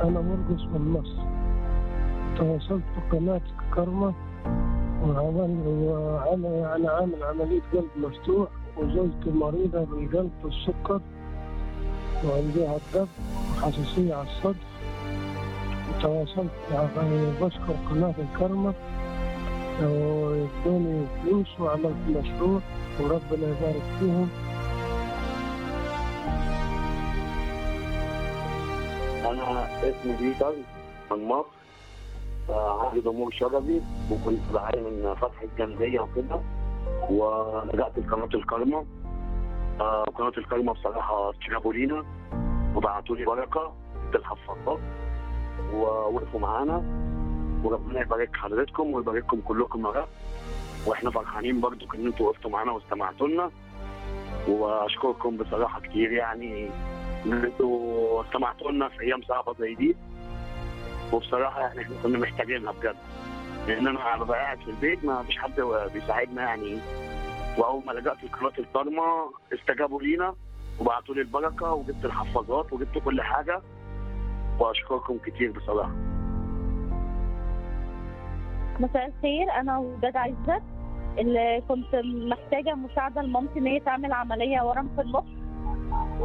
أنا مرقص من مصر تواصلت بقناة كرمة وعمل وأنا يعني عامل عملية قلب مفتوح وزوجتي مريضة بالقلب والسكر وعندها الضغط وحساسية على الصدر وتواصلت مع- بشكر قناة الكرمة وادوني فلوس وعملت مشروع وربنا يبارك فيهم انا اسمي بيتر من مصر آه، عندي ضمور شربي وكنت بعاني من فتحة جلدية وكده ولجأت لقناة الكرمة آه، قناة الكرمة بصراحة استجابوا لينا وبعتوا لي بركة في الحفاظات ووقفوا معانا وربنا يبارك حضرتكم ويبارككم كلكم يا رب واحنا فرحانين برضو ان انتوا وقفتوا معانا واستمعتوا لنا واشكركم بصراحة كتير يعني ان انتوا استمعتوا لنا في ايام صعبه زي دي وبصراحه يعني احنا كنا محتاجينها بجد لان انا ببقى قاعد في البيت ما فيش حد بيساعدنا يعني واول ما لجأت لقناه الكرمه استجابوا لينا وبعتوا لي البركه وجبت الحفاظات وجبت كل حاجه واشكركم كتير بصراحه مساء الخير انا وداد عزت اللي كنت محتاجه مساعده لمامتي ان هي تعمل عمليه ورم في المخ